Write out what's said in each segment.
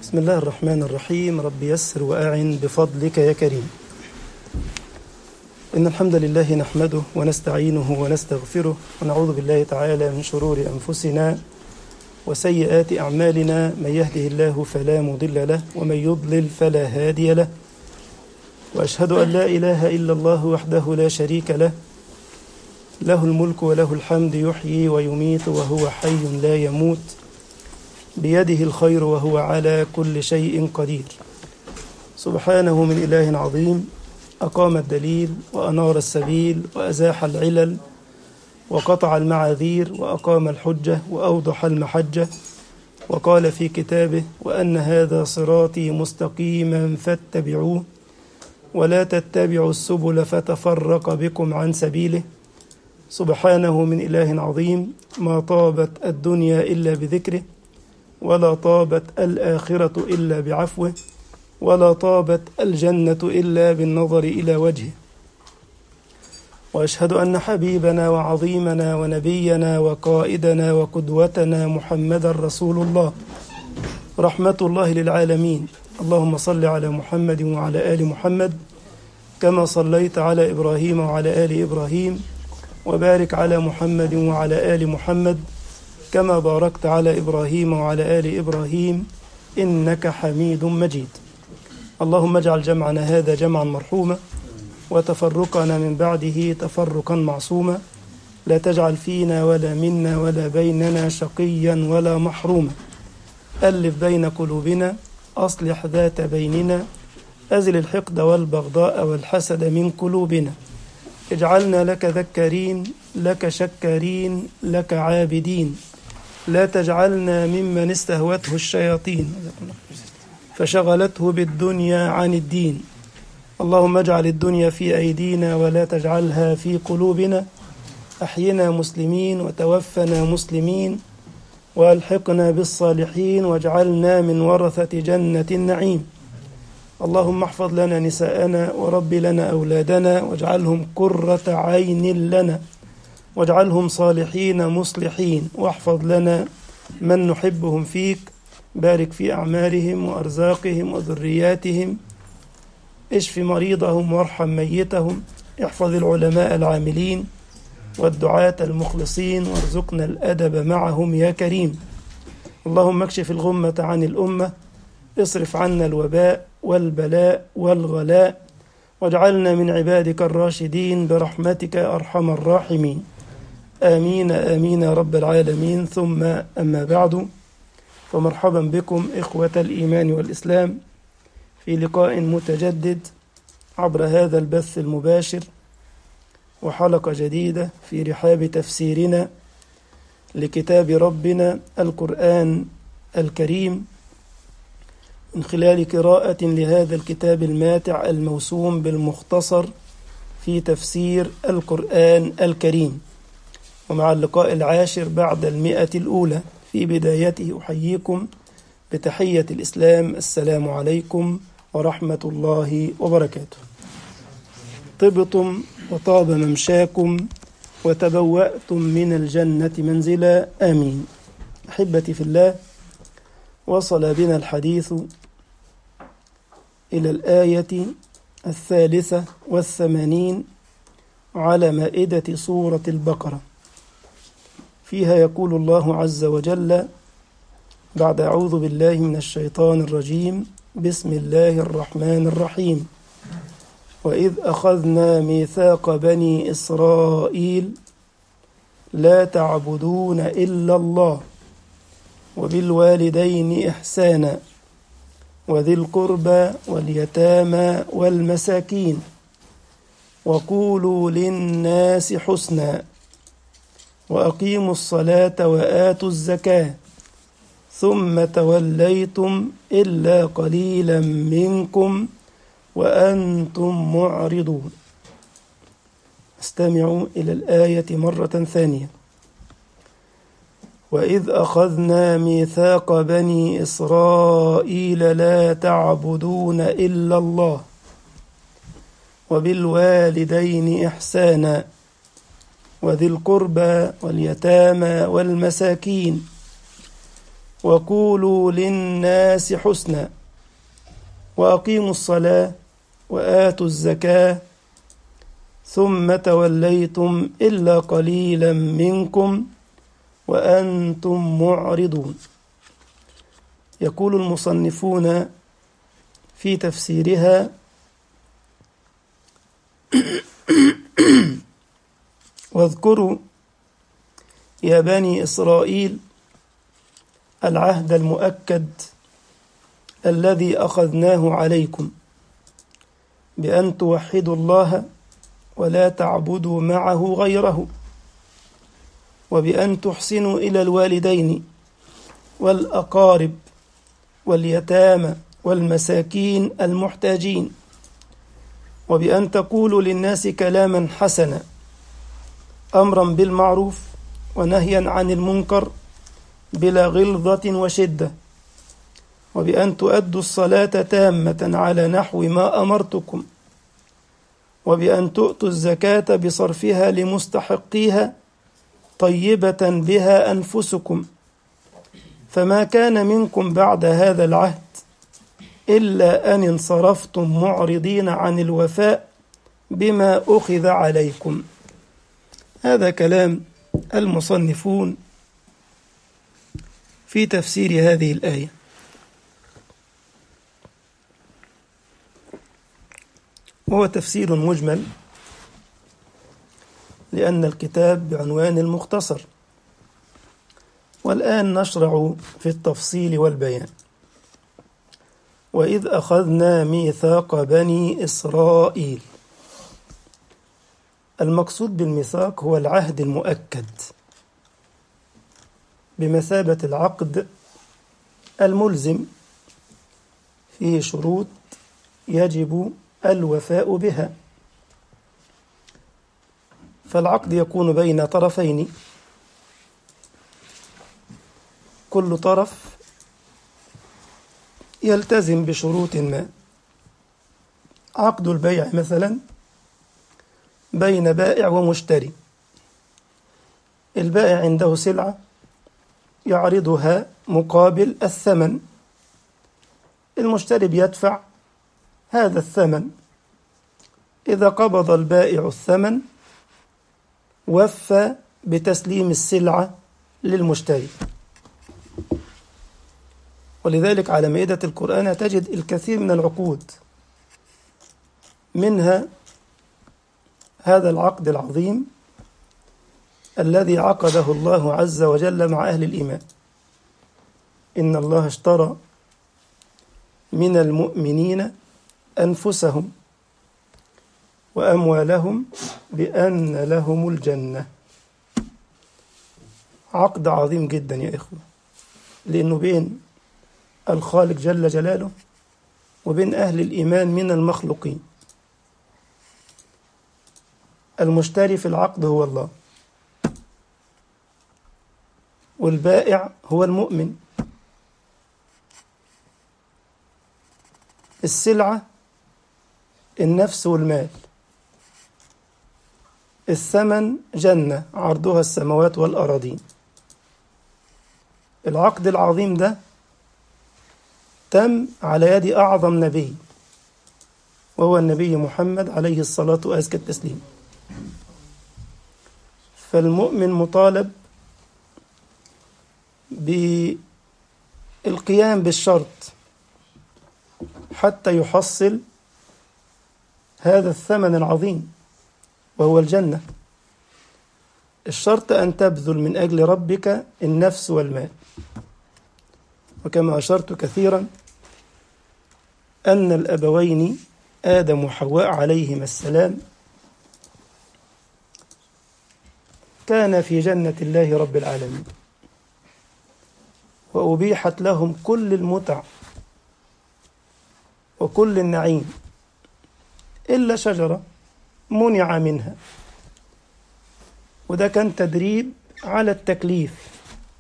بسم الله الرحمن الرحيم رب يسر وأعن بفضلك يا كريم إن الحمد لله نحمده ونستعينه ونستغفره ونعوذ بالله تعالى من شرور أنفسنا وسيئات أعمالنا من يهده الله فلا مضل له ومن يضلل فلا هادي له وأشهد أن لا إله إلا الله وحده لا شريك له له الملك وله الحمد يحيي ويميت وهو حي لا يموت بيده الخير وهو على كل شيء قدير سبحانه من إله عظيم أقام الدليل وأنار السبيل وأزاح العلل وقطع المعاذير وأقام الحجة وأوضح المحجة وقال في كتابه وأن هذا صراطي مستقيما فاتبعوه ولا تتبعوا السبل فتفرق بكم عن سبيله سبحانه من إله عظيم ما طابت الدنيا إلا بذكره ولا طابت الآخرة إلا بعفوه ولا طابت الجنة إلا بالنظر إلى وجهه وأشهد أن حبيبنا وعظيمنا ونبينا وقائدنا وقدوتنا محمدا رسول الله رحمة الله للعالمين اللهم صل على محمد وعلى آل محمد كما صليت على إبراهيم وعلى آل إبراهيم وبارك على محمد وعلى آل محمد كما باركت على إبراهيم وعلى آل إبراهيم إنك حميد مجيد اللهم اجعل جمعنا هذا جمعا مرحوما وتفرقنا من بعده تفرقا معصوما لا تجعل فينا ولا منا ولا بيننا شقيا ولا محروما ألف بين قلوبنا أصلح ذات بيننا أزل الحقد والبغضاء والحسد من قلوبنا اجعلنا لك ذكارين لك شكارين لك عابدين لا تجعلنا ممن استهوته الشياطين فشغلته بالدنيا عن الدين اللهم اجعل الدنيا في أيدينا ولا تجعلها في قلوبنا أحينا مسلمين وتوفنا مسلمين والحقنا بالصالحين واجعلنا من ورثة جنة النعيم اللهم احفظ لنا نساءنا ورب لنا أولادنا واجعلهم قرة عين لنا واجعلهم صالحين مصلحين واحفظ لنا من نحبهم فيك بارك في أعمارهم وأرزاقهم وذرياتهم اشف مريضهم وارحم ميتهم احفظ العلماء العاملين والدعاة المخلصين وارزقنا الأدب معهم يا كريم اللهم اكشف الغمة عن الأمة اصرف عنا الوباء والبلاء والغلاء واجعلنا من عبادك الراشدين برحمتك أرحم الراحمين آمين آمين يا رب العالمين ثم أما بعد فمرحبا بكم إخوة الإيمان والإسلام في لقاء متجدد عبر هذا البث المباشر وحلقة جديدة في رحاب تفسيرنا لكتاب ربنا القرآن الكريم من خلال قراءة لهذا الكتاب الماتع الموسوم بالمختصر في تفسير القرآن الكريم ومع اللقاء العاشر بعد المئة الأولى في بدايته أحييكم بتحية الإسلام السلام عليكم ورحمة الله وبركاته طبتم وطاب ممشاكم وتبوأتم من الجنة منزلا آمين أحبتي في الله وصل بنا الحديث إلى الآية الثالثة والثمانين على مائدة سورة البقرة فيها يقول الله عز وجل بعد أعوذ بالله من الشيطان الرجيم بسم الله الرحمن الرحيم وإذ أخذنا ميثاق بني إسرائيل لا تعبدون إلا الله وبالوالدين إحسانا وذي القربى واليتامى والمساكين وقولوا للناس حسنا وأقيموا الصلاة وآتوا الزكاة ثم توليتم إلا قليلا منكم وأنتم معرضون استمعوا إلى الآية مرة ثانية وإذ أخذنا ميثاق بني إسرائيل لا تعبدون إلا الله وبالوالدين إحسانا وذي القربى واليتامى والمساكين وقولوا للناس حسنا وأقيموا الصلاة وآتوا الزكاة ثم توليتم إلا قليلا منكم وأنتم معرضون يقول المصنفون في تفسيرها واذكروا يا بني إسرائيل العهد المؤكد الذي أخذناه عليكم بأن توحدوا الله ولا تعبدوا معه غيره وبأن تحسنوا إلى الوالدين والأقارب واليتامى والمساكين المحتاجين وبأن تقولوا للناس كلاما حسنا أمرا بالمعروف ونهيا عن المنكر بلا غلظة وشدة وبأن تؤدوا الصلاة تامة على نحو ما أمرتكم وبأن تؤتوا الزكاة بصرفها لمستحقيها طيبة بها أنفسكم فما كان منكم بعد هذا العهد إلا أن انصرفتم معرضين عن الوفاء بما أخذ عليكم هذا كلام المصنفون في تفسير هذه الآية وهو تفسير مجمل لأن الكتاب بعنوان المختصر والآن نشرع في التفصيل والبيان وإذ أخذنا ميثاق بني إسرائيل المقصود بالميثاق هو العهد المؤكد بمثابة العقد الملزم فيه شروط يجب الوفاء بها فالعقد يكون بين طرفين كل طرف يلتزم بشروط ما عقد البيع مثلا بين بائع ومشتري البائع عنده سلعة يعرضها مقابل الثمن المشتري بيدفع هذا الثمن إذا قبض البائع الثمن وفى بتسليم السلعة للمشتري ولذلك على مائدة القرآن تجد الكثير من العقود منها هذا العقد العظيم الذي عقده الله عز وجل مع أهل الإيمان إن الله اشترى من المؤمنين أنفسهم وأموالهم بأن لهم الجنة عقد عظيم جدا يا إخوة لأنه بين الخالق جل جلاله وبين أهل الإيمان من المخلوقين المشتري في العقد هو الله والبائع هو المؤمن السلعة النفس والمال الثمن جنة عرضها السماوات والأراضين العقد العظيم ده تم على يد أعظم نبي وهو النبي محمد عليه الصلاة وأزكى التسليم فالمؤمن مطالب بالقيام بالشرط حتى يحصل هذا الثمن العظيم وهو الجنة الشرط أن تبذل من أجل ربك النفس والمال وكما أشرت كثيرا أن الأبوين آدم وحواء عليهما السلام كان في جنة الله رب العالمين وأبيحت لهم كل المتع وكل النعيم إلا شجرة منع منها وده كان تدريب على التكليف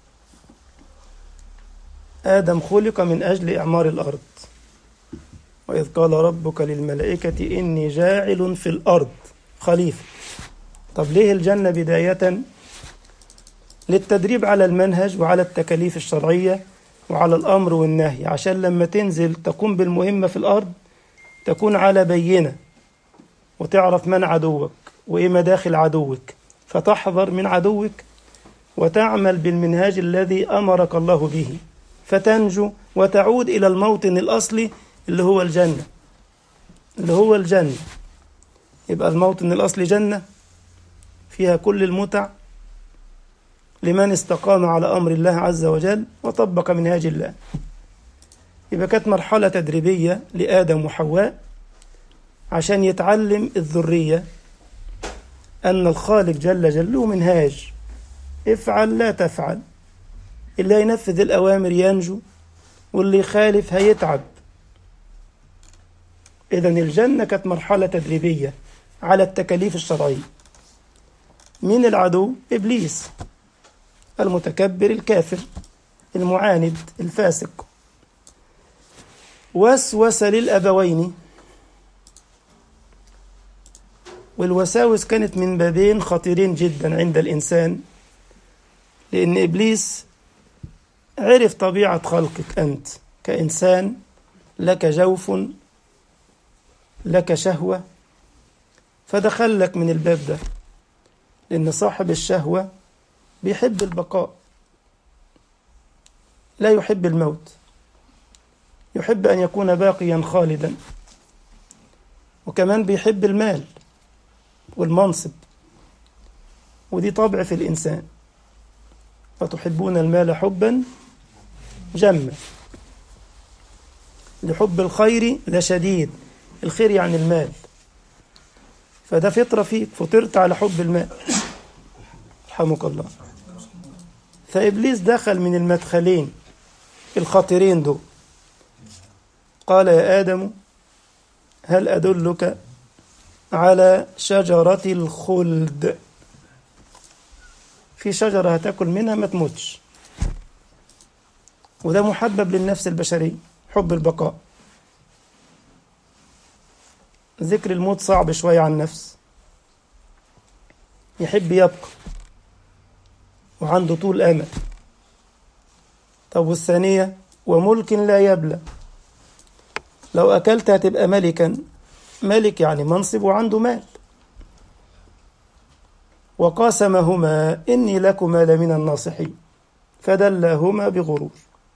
آدم خلق من أجل إعمار الأرض وإذ قال ربك للملائكة إني جاعل في الأرض خليفة طب ليه الجنة بداية للتدريب على المنهج وعلى التكاليف الشرعية وعلى الأمر والنهي عشان لما تنزل تقوم بالمهمة في الأرض تكون على بينة وتعرف من عدوك وإيه مداخل عدوك فتحذر من عدوك وتعمل بالمنهاج الذي أمرك الله به فتنجو وتعود إلى الموطن الأصلي اللي هو الجنة اللي هو الجنة يبقى الموطن الأصلي جنة فيها كل المتع لمن استقام على أمر الله عز وجل وطبق منهاج الله يبقى كانت مرحلة تدريبية لآدم وحواء عشان يتعلم الذرية أن الخالق جل جلاله منهاج افعل لا تفعل اللي ينفذ الأوامر ينجو واللي يخالف هيتعب إذا الجنة كانت مرحلة تدريبية على التكاليف الشرعية مين العدو؟ إبليس المتكبر الكافر المعاند الفاسق وسوس للأبوين والوساوس كانت من بابين خطيرين جدا عند الإنسان لأن إبليس عرف طبيعة خلقك أنت كإنسان لك جوف لك شهوة فدخل لك من الباب ده لأن صاحب الشهوة بيحب البقاء لا يحب الموت يحب أن يكون باقيا خالدا وكمان بيحب المال والمنصب ودي طبع في الإنسان وتحبون المال حبا جما لحب الخير لشديد الخير يعني المال فده فطرة فيك فطرت على حب المال رحمك الله فإبليس دخل من المدخلين الخطيرين دول قال يا آدم هل أدلك على شجرة الخلد في شجرة هتاكل منها ما تموتش وده محبب للنفس البشرية حب البقاء ذكر الموت صعب شوية على النفس يحب يبقى وعنده طول أمل طب والثانية وملك لا يبلى لو أكلت هتبقى ملكا ملك يعني منصب وعنده مال وقاسمهما إني لكما لمن الناصحين فدلاهما بغرور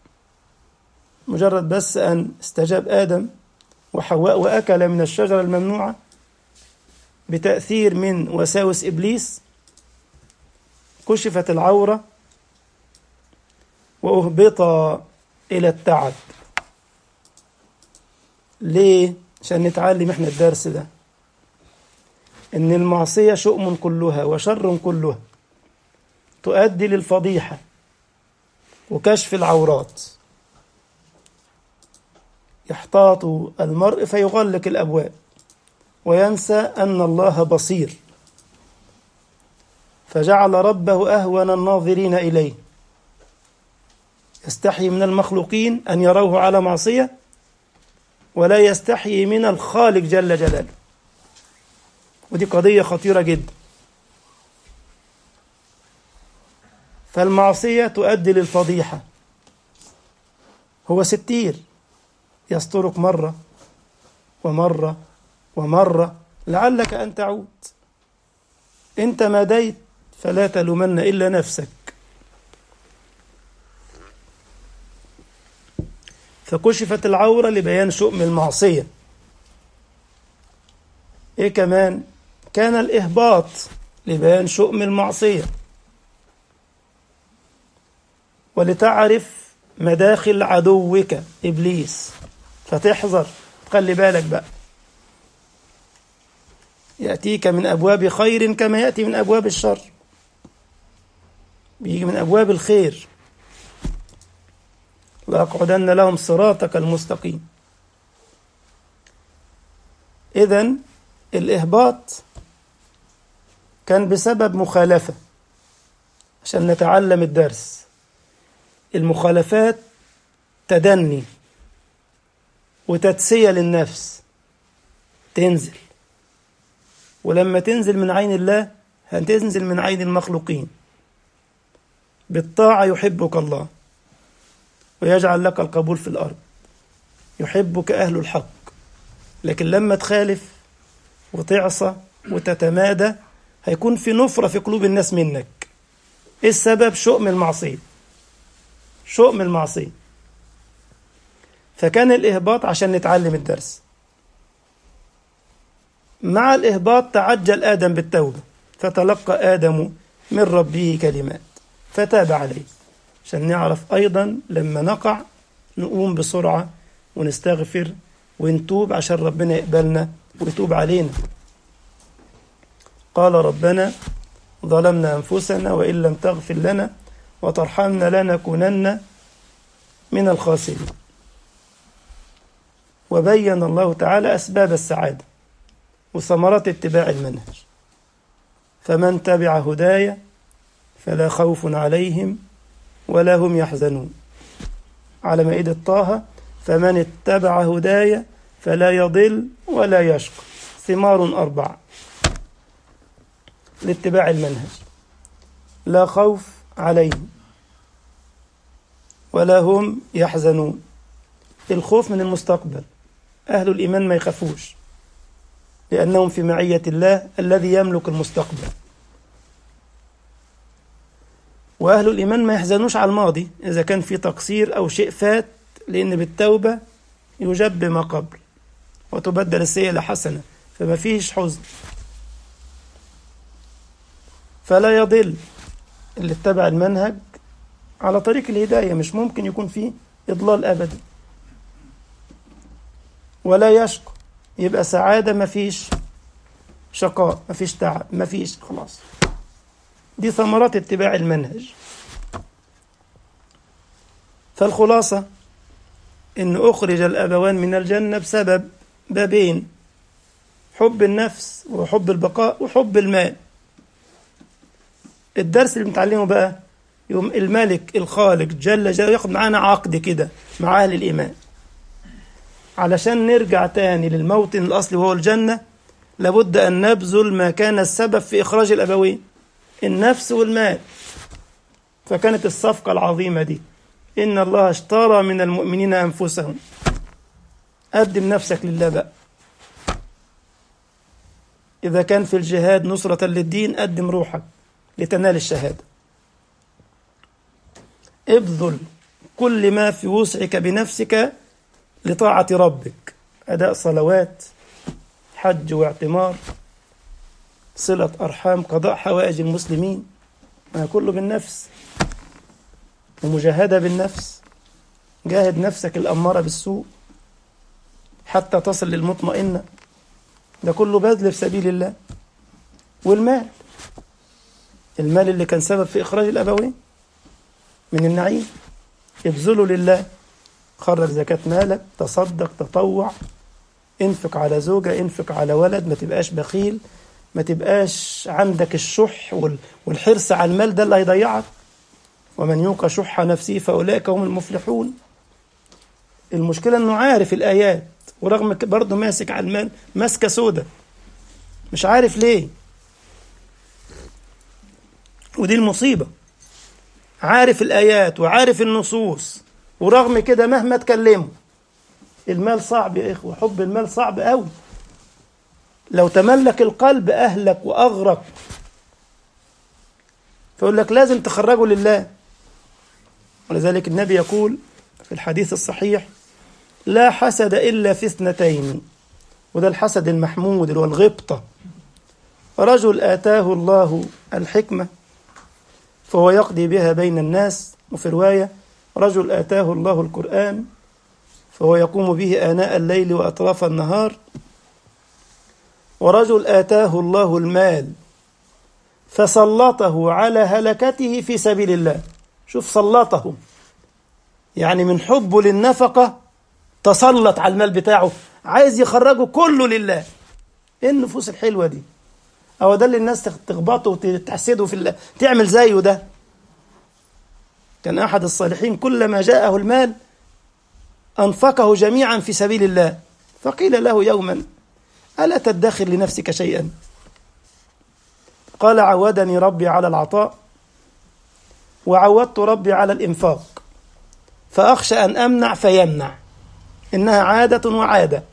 مجرد بس أن استجاب آدم وحواء وأكل من الشجرة الممنوعة بتأثير من وساوس إبليس كشفت العورة وأهبط إلى التعب ليه؟ عشان نتعلم احنا الدرس ده إن المعصية شؤم كلها وشر كلها تؤدي للفضيحة وكشف العورات يحتاط المرء فيغلق الأبواب وينسى أن الله بصير فجعل ربه أهون الناظرين إليه يستحي من المخلوقين أن يروه على معصية ولا يستحي من الخالق جل جلاله ودي قضية خطيرة جدا فالمعصية تؤدي للفضيحة هو ستير يسترك مرة ومرة ومرة لعلك أن تعود أنت ما ديت فلا تلومن إلا نفسك فكشفت العورة لبيان شؤم المعصية إيه كمان كان الإهباط لبيان شؤم المعصية ولتعرف مداخل عدوك إبليس فتحذر خلي بالك بقى يأتيك من أبواب خير كما يأتي من أبواب الشر بيجي من أبواب الخير لأقعدن لهم صراطك المستقيم إذا الإهباط كان بسبب مخالفة عشان نتعلم الدرس المخالفات تدني وتدسية للنفس تنزل ولما تنزل من عين الله هتنزل من عين المخلوقين بالطاعة يحبك الله ويجعل لك القبول في الأرض يحبك أهل الحق لكن لما تخالف وتعصى وتتمادى هيكون في نفرة في قلوب الناس منك إيه السبب شؤم المعصية شؤم المعصية فكان الإهباط عشان نتعلم الدرس مع الإهباط تعجل آدم بالتوبة فتلقى آدم من ربه كلمات فتاب عليه عشان نعرف أيضا لما نقع نقوم بسرعة ونستغفر ونتوب عشان ربنا يقبلنا ويتوب علينا قال ربنا ظلمنا أنفسنا وإن لم تغفر لنا وترحمنا لنكونن من الخاسرين وبين الله تعالى أسباب السعادة وثمرات اتباع المنهج فمن تبع هداي فلا خوف عليهم ولا هم يحزنون على مائدة طه فمن اتبع هداي فلا يضل ولا يشقى ثمار أربعة لاتباع المنهج لا خوف عليهم ولا هم يحزنون الخوف من المستقبل أهل الإيمان ما يخافوش لأنهم في معية الله الذي يملك المستقبل وأهل الإيمان ما يحزنوش على الماضي إذا كان في تقصير أو شيء فات لأن بالتوبة يجب ما قبل وتبدل السيئة لحسنة فما فيش حزن فلا يضل اللي اتبع المنهج على طريق الهداية مش ممكن يكون فيه إضلال أبدا ولا يشقى يبقى سعادة مفيش شقاء مفيش تعب مفيش خلاص دي ثمرات اتباع المنهج فالخلاصة إن أخرج الأبوان من الجنة بسبب بابين حب النفس وحب البقاء وحب المال الدرس اللي بنتعلمه بقى يوم الملك الخالق جل جلاله ياخد معانا عقد كده مع أهل الإيمان علشان نرجع تاني للموطن الأصلي وهو الجنة لابد أن نبذل ما كان السبب في إخراج الأبوين النفس والمال فكانت الصفقة العظيمة دي إن الله اشترى من المؤمنين أنفسهم قدم نفسك لله بقى إذا كان في الجهاد نصرة للدين قدم روحك لتنال الشهادة ابذل كل ما في وسعك بنفسك لطاعة ربك أداء صلوات حج واعتمار صلة أرحام قضاء حوائج المسلمين ما كله بالنفس ومجاهدة بالنفس جاهد نفسك الأمارة بالسوء حتى تصل للمطمئنة ده كله بذل في سبيل الله والمال المال اللي كان سبب في إخراج الأبوين من النعيم ابذله لله خرج زكاة مالك تصدق تطوع انفق على زوجة انفق على ولد ما تبقاش بخيل ما تبقاش عندك الشح والحرص على المال ده اللي هيضيعك ومن يوق شح نفسه فأولئك هم المفلحون المشكلة انه عارف الآيات ورغم برضه ماسك على المال ماسكة سودة مش عارف ليه ودي المصيبة عارف الآيات وعارف النصوص ورغم كده مهما تكلمه المال صعب يا إخوة حب المال صعب قوي لو تملك القلب أهلك وأغرق فيقول لك لازم تخرجه لله ولذلك النبي يقول في الحديث الصحيح لا حسد إلا في اثنتين وده الحسد المحمود اللي هو الغبطة رجل آتاه الله الحكمة فهو يقضي بها بين الناس وفي رواية رجل آتاه الله القرآن فهو يقوم به آناء الليل وأطراف النهار ورجل آتاه الله المال فسلطه على هلكته في سبيل الله شوف سلطه يعني من حبه للنفقة تسلط على المال بتاعه عايز يخرجه كله لله ايه النفوس الحلوة دي او ده اللي الناس تخبطه وتحسده في الله تعمل زيه ده كان احد الصالحين كلما جاءه المال انفقه جميعا في سبيل الله فقيل له يوما الا تدخر لنفسك شيئا قال عودني ربي على العطاء وعودت ربي على الانفاق فأخشى أن أمنع فيمنع إنها عادة وعادة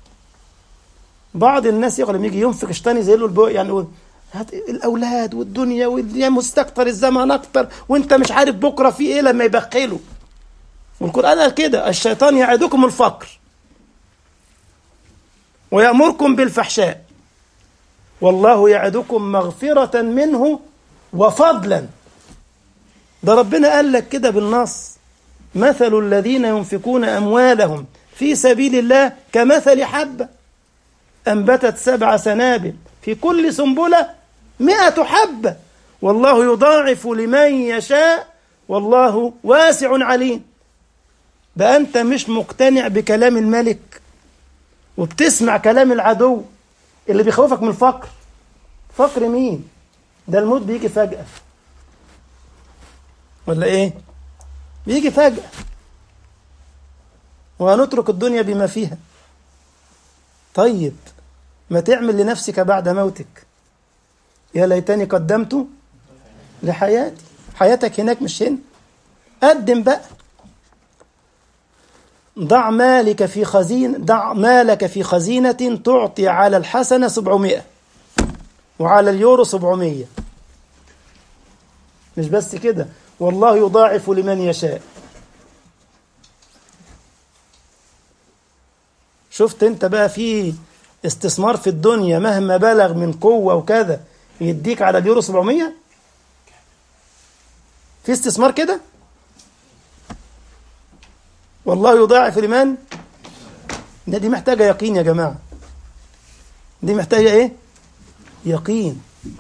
بعض الناس يقول لما يجي ينفق اشتاني زي له البوق يعني يقول هات الاولاد والدنيا والدنيا مستكتر الزمان اكتر وانت مش عارف بكره في ايه لما يبخلوا والقران قال كده الشيطان يعدكم الفقر ويامركم بالفحشاء والله يعدكم مغفره منه وفضلا ده ربنا قال لك كده بالنص مثل الذين ينفقون اموالهم في سبيل الله كمثل حبه أنبتت سبع سنابل في كل سنبلة مئة حبة والله يضاعف لمن يشاء والله واسع عليم بقى أنت مش مقتنع بكلام الملك وبتسمع كلام العدو اللي بيخوفك من الفقر فقر مين ده الموت بيجي فجأة ولا ايه بيجي فجأة وهنترك الدنيا بما فيها طيب ما تعمل لنفسك بعد موتك يا ليتني قدمت لحياتي حياتك هناك مش هنا قدم بقى ضع مالك في خزين ضع مالك في خزينة تعطي على الحسنة 700 وعلى اليورو 700 مش بس كده والله يضاعف لمن يشاء شفت انت بقى في استثمار في الدنيا مهما بلغ من قوة وكذا يديك على اليورو 700 في استثمار كده والله يضاعف لمن ده دي محتاجة يقين يا جماعة دي محتاجة ايه يقين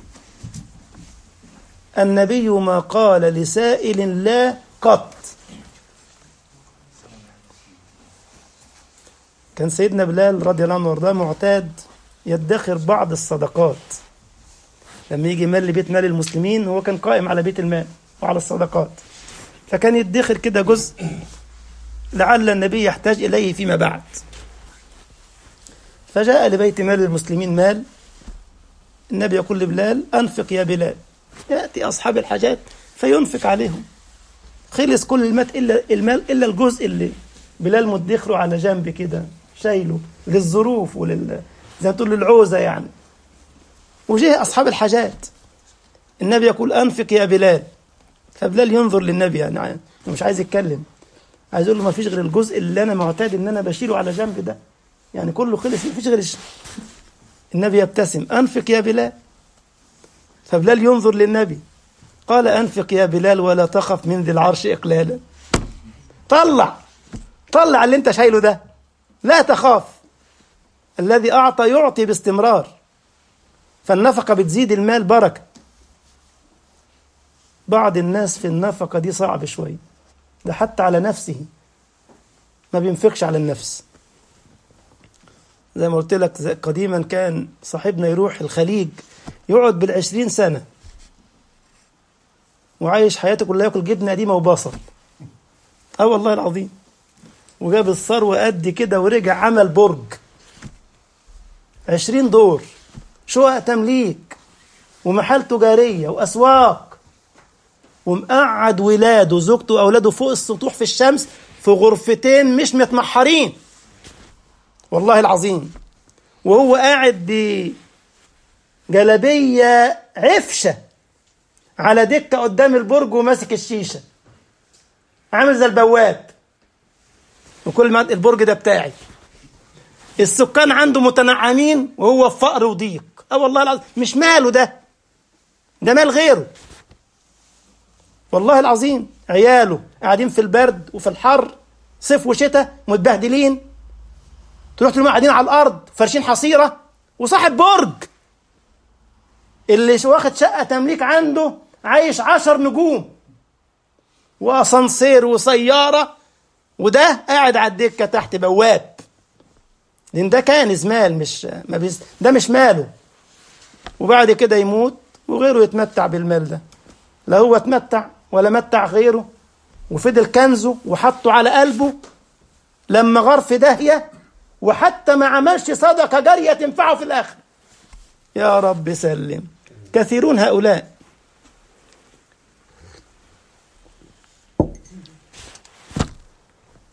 النبي ما قال لسائل لا قط كان سيدنا بلال رضي الله عنه وارضاه معتاد يدخر بعض الصدقات لما يجي مال لبيت مال المسلمين هو كان قائم على بيت المال وعلى الصدقات فكان يدخر كده جزء لعل النبي يحتاج إليه فيما بعد فجاء لبيت مال المسلمين مال النبي يقول لبلال أنفق يا بلال يأتي أصحاب الحاجات فينفق عليهم خلص كل المال إلا المال إلا الجزء اللي بلال مدخره على جنب كده شايله للظروف ولل زي ما تقول للعوزة يعني وجه أصحاب الحاجات النبي يقول أنفق يا بلال فبلال ينظر للنبي يعني مش عايز يتكلم عايز يقول له ما فيش غير الجزء اللي أنا معتاد إن أنا بشيله على جنب ده يعني كله خلص ما فيش غير الش... النبي يبتسم أنفق يا بلال فبلال ينظر للنبي قال أنفق يا بلال ولا تخف من ذي العرش إقلالا طلع طلع اللي انت شايله ده لا تخاف الذي أعطى يعطي باستمرار فالنفقة بتزيد المال بركة بعض الناس في النفقة دي صعب شوية ده حتى على نفسه ما بينفقش على النفس زي ما قلت لك قديما كان صاحبنا يروح الخليج يقعد بالعشرين سنة وعايش حياته كلها ياكل جبنة قديمة وبصل اه والله العظيم وجاب الثروة قد كده ورجع عمل برج عشرين دور شقق تمليك ومحال تجارية وأسواق ومقعد ولاده وزوجته وأولاده فوق السطوح في الشمس في غرفتين مش متمحرين والله العظيم وهو قاعد بجلبية عفشة على دكة قدام البرج وماسك الشيشة عامل زي البواب وكل ما البرج ده بتاعي السكان عنده متنعمين وهو في فقر وضيق اه والله العظيم مش ماله ده ده مال غيره والله العظيم عياله قاعدين في البرد وفي الحر صيف وشتاء متبهدلين تروح تلاقيهم قاعدين على الارض فرشين حصيره وصاحب برج اللي واخد شقه تمليك عنده عايش عشر نجوم واسانسير وسياره وده قاعد على الدكه تحت بواب لان ده كان مال مش ما بيز... ده مش ماله وبعد كده يموت وغيره يتمتع بالمال ده لا هو اتمتع ولا متع غيره وفضل كنزه وحطه على قلبه لما غار في داهيه وحتى ما عملش صدقه جاريه تنفعه في الاخر يا رب سلم كثيرون هؤلاء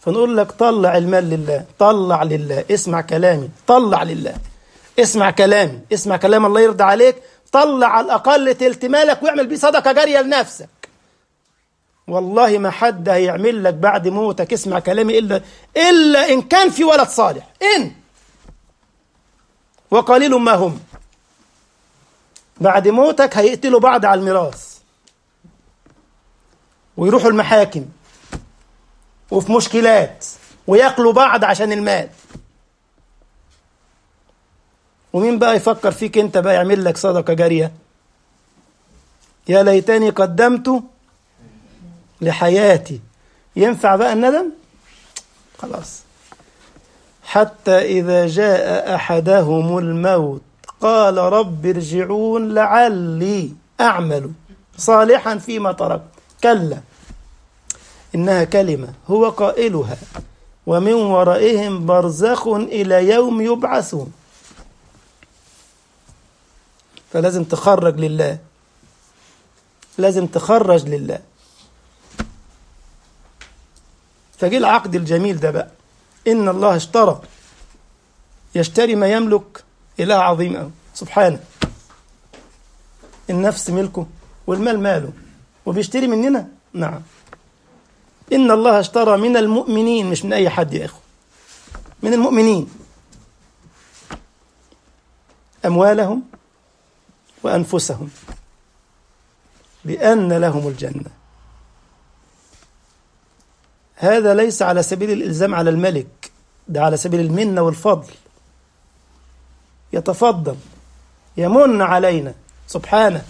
فنقول لك طلع المال لله طلع لله اسمع كلامي طلع لله اسمع كلامي اسمع كلام الله يرضى عليك طلع على الأقل تلت مالك واعمل بيه صدقة جارية لنفسك والله ما حد هيعمل لك بعد موتك اسمع كلامي إلا إلا إن كان في ولد صالح إن وقليل ما هم بعد موتك هيقتلوا بعض على الميراث ويروحوا المحاكم وفي مشكلات وياكلوا بعض عشان المال ومين بقى يفكر فيك انت بقى يعمل لك صدقة جارية يا ليتني قدمت لحياتي ينفع بقى الندم خلاص حتى إذا جاء أحدهم الموت قال رب ارجعون لعلي أعمل صالحا فيما تركت كلا إنها كلمة هو قائلها ومن ورائهم برزخ إلى يوم يبعثون فلازم تخرج لله لازم تخرج لله فجي العقد الجميل ده بقى إن الله اشترى يشتري ما يملك إله عظيم أوي سبحانه النفس ملكه والمال ماله وبيشتري مننا نعم إن الله اشترى من المؤمنين مش من أي حد يا إخوة من المؤمنين أموالهم وأنفسهم بأن لهم الجنة هذا ليس على سبيل الإلزام على الملك ده على سبيل المنة والفضل يتفضل يمن علينا سبحانه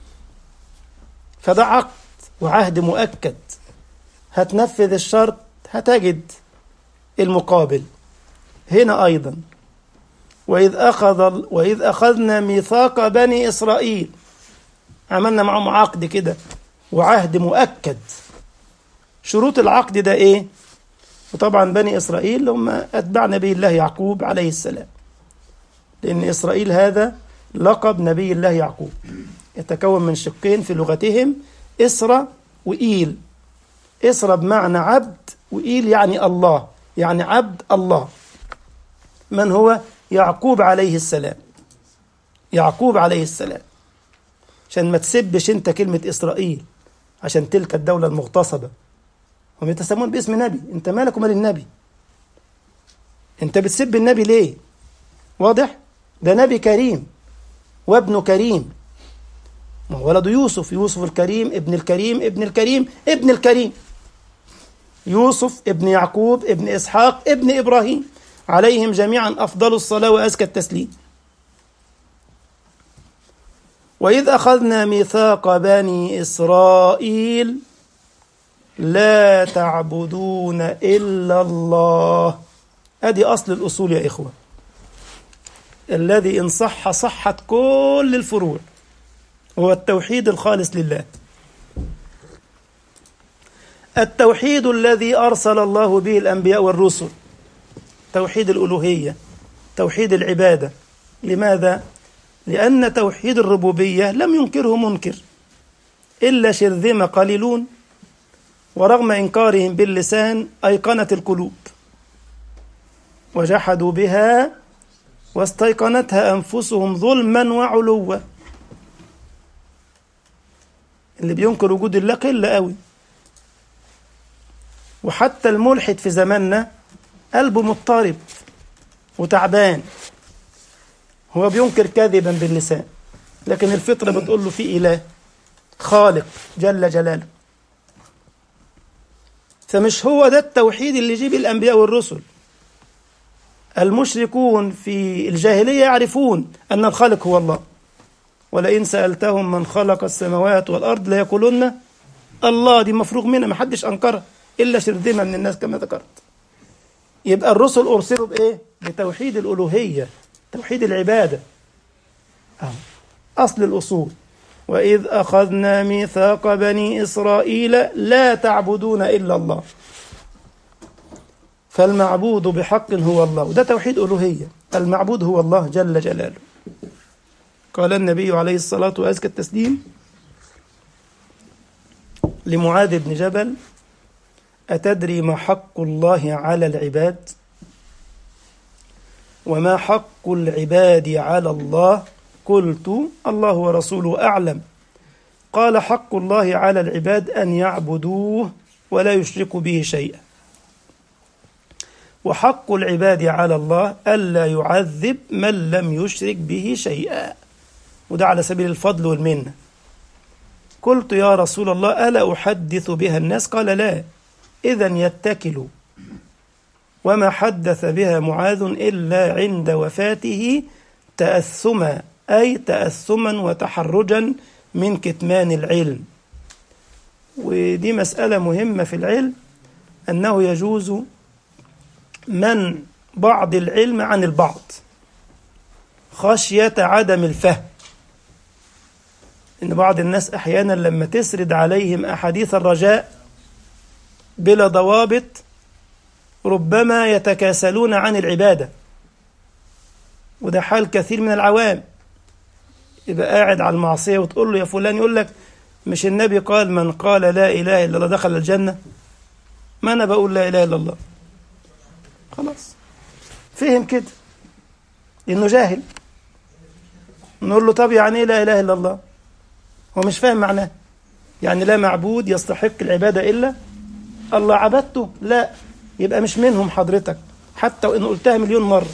فده عقد وعهد مؤكد هتنفذ الشرط هتجد المقابل هنا أيضا وإذ أخذ وإذ أخذنا ميثاق بني إسرائيل عملنا معهم عقد كده وعهد مؤكد شروط العقد ده إيه؟ وطبعا بني إسرائيل هم أتباع نبي الله يعقوب عليه السلام لأن إسرائيل هذا لقب نبي الله يعقوب يتكون من شقين في لغتهم إسرى وإيل إسرى بمعنى عبد وإيل يعني الله يعني عبد الله من هو يعقوب عليه السلام يعقوب عليه السلام عشان ما تسبش انت كلمة إسرائيل عشان تلك الدولة المغتصبة هم يتسمون باسم نبي انت مالك ومال النبي انت بتسب النبي ليه واضح ده نبي كريم وابن كريم ما هو ولده يوسف يوسف الكريم ابن الكريم ابن الكريم ابن الكريم يوسف ابن يعقوب ابن إسحاق ابن إبراهيم عليهم جميعا أفضل الصلاة وأزكى التسليم وإذ أخذنا ميثاق بني إسرائيل لا تعبدون إلا الله أدي أصل الأصول يا إخوة الذي إن صح صحت كل الفروع هو التوحيد الخالص لله التوحيد الذي أرسل الله به الأنبياء والرسل توحيد الألوهية توحيد العبادة لماذا؟ لأن توحيد الربوبية لم ينكره منكر إلا شرذمة قليلون ورغم إنكارهم باللسان أيقنت القلوب وجحدوا بها واستيقنتها أنفسهم ظلما وعلوا اللي بينكر وجود الله قلة قوي وحتى الملحد في زماننا قلبه مضطرب وتعبان هو بينكر كذبا باللسان لكن الفطرة بتقول له في إله خالق جل جلاله فمش هو ده التوحيد اللي يجيب الأنبياء والرسل المشركون في الجاهلية يعرفون أن الخالق هو الله ولئن سألتهم من خلق السماوات والأرض ليقولن الله دي مفروغ منها ما حدش أنكرها إلا شرذمة من الناس كما ذكرت يبقى الرسل أرسلوا بإيه؟ بتوحيد الألوهية توحيد العبادة أه. أصل الأصول وإذ أخذنا ميثاق بني إسرائيل لا تعبدون إلا الله فالمعبود بحق هو الله وده توحيد ألوهية المعبود هو الله جل جلاله قال النبي عليه الصلاة وأزكى التسليم لمعاذ بن جبل أتدري ما حق الله على العباد وما حق العباد على الله قلت الله ورسوله أعلم قال حق الله على العباد أن يعبدوه ولا يشركوا به شيئا وحق العباد على الله ألا يعذب من لم يشرك به شيئا وده على سبيل الفضل والمنة قلت يا رسول الله ألا أحدث بها الناس قال لا إذا يتكلوا وما حدث بها معاذ إلا عند وفاته تأثما أي تأثما وتحرجا من كتمان العلم ودي مسألة مهمة في العلم أنه يجوز من بعض العلم عن البعض خشية عدم الفهم إن بعض الناس أحيانا لما تسرد عليهم أحاديث الرجاء بلا ضوابط ربما يتكاسلون عن العبادة وده حال كثير من العوام يبقى قاعد على المعصية وتقول له يا فلان يقول لك مش النبي قال من قال لا إله إلا الله دخل الجنة ما أنا بقول لا إله إلا الله خلاص فهم كده إنه جاهل نقول له طب يعني إيه لا إله إلا الله هو مش فاهم معناه يعني لا معبود يستحق العبادة إلا الله عبدته لا يبقى مش منهم حضرتك حتى وإن قلتها مليون مرة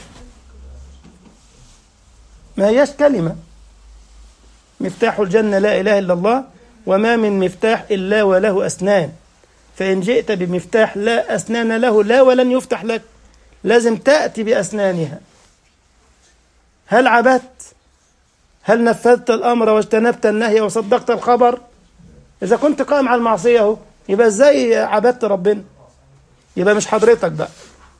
ما هياش كلمة مفتاح الجنة لا إله إلا الله وما من مفتاح إلا وله أسنان فإن جئت بمفتاح لا أسنان له لا ولن يفتح لك لازم تأتي بأسنانها هل عبدت هل نفذت الأمر واجتنبت النهي وصدقت الخبر إذا كنت قائم على المعصية اهو يبقى إزاي عبدت ربنا يبقى مش حضرتك بقى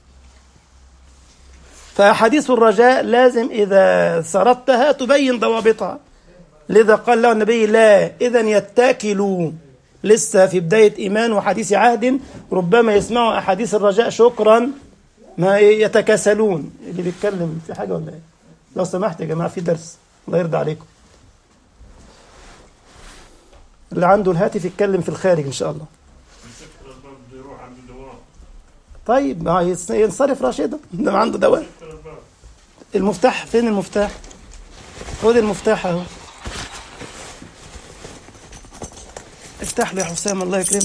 فأحاديث الرجاء لازم إذا سردتها تبين ضوابطها لذا قال له النبي لا إذا يتكلوا لسه في بداية إيمان وحديث عهد ربما يسمعوا أحاديث الرجاء شكرا ما يتكاسلون اللي بيتكلم في حاجة ولا إيه لو سمحت يا جماعة في درس الله يرضى عليكم اللي عنده الهاتف يتكلم في الخارج إن شاء الله طيب ما ينصرف راشدة ده عنده دواء المفتاح فين المفتاح خد المفتاح اهو افتح له يا حسام الله يكرمك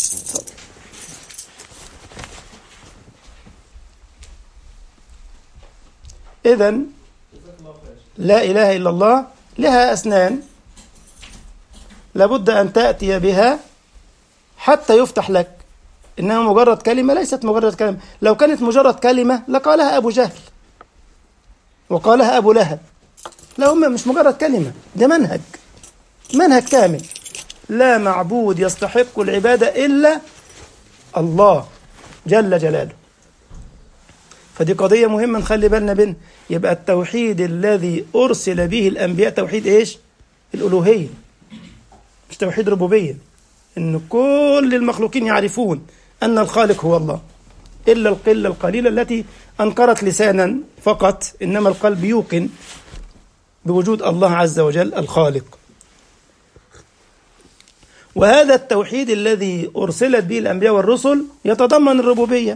إذا لا إله إلا الله لها أسنان لابد أن تأتي بها حتى يفتح لك إنها مجرد كلمة ليست مجرد كلمة لو كانت مجرد كلمة لقالها أبو جهل وقالها أبو لهب لا هم مش مجرد كلمة ده منهج منهج كامل لا معبود يستحق العبادة إلا الله جل جلاله فدي قضية مهمة نخلي بالنا بينها يبقى التوحيد الذي أرسل به الأنبياء توحيد إيش؟ الألوهية مش توحيد ربوبية إن كل المخلوقين يعرفون أن الخالق هو الله إلا القلة القليلة التي أنكرت لسانا فقط إنما القلب يوقن بوجود الله عز وجل الخالق وهذا التوحيد الذي أرسلت به الأنبياء والرسل يتضمن الربوبية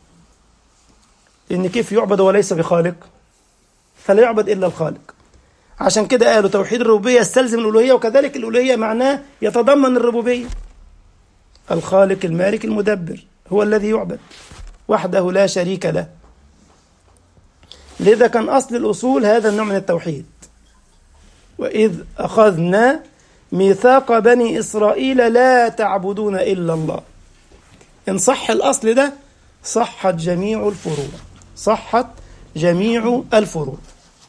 إن كيف يعبد وليس بخالق فلا يعبد إلا الخالق عشان كده قالوا توحيد الربوبية يستلزم الألوهية وكذلك الألوهية معناه يتضمن الربوبية الخالق المالك المدبر هو الذي يعبد وحده لا شريك له لذا كان أصل الأصول هذا النوع من التوحيد وإذ أخذنا ميثاق بني إسرائيل لا تعبدون إلا الله إن صح الأصل ده صحت جميع الفروع صحت جميع الفروع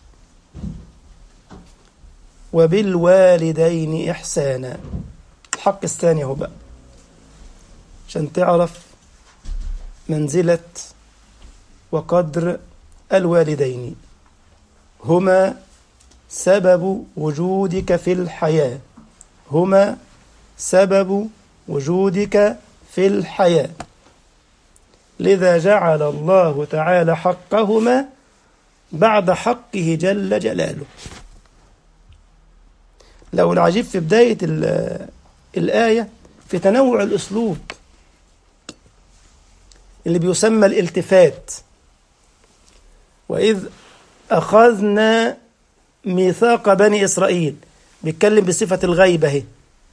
وبالوالدين إحسانا الحق الثاني هو بقى عشان تعرف منزلة وقدر الوالدين هما سبب وجودك في الحياة هما سبب وجودك في الحياة لذا جعل الله تعالى حقهما بعد حقه جل جلاله لو العجيب في بداية الآية في تنوع الأسلوب اللي بيسمى الالتفات وإذ أخذنا ميثاق بني إسرائيل بيتكلم بصفة الغيبة اهي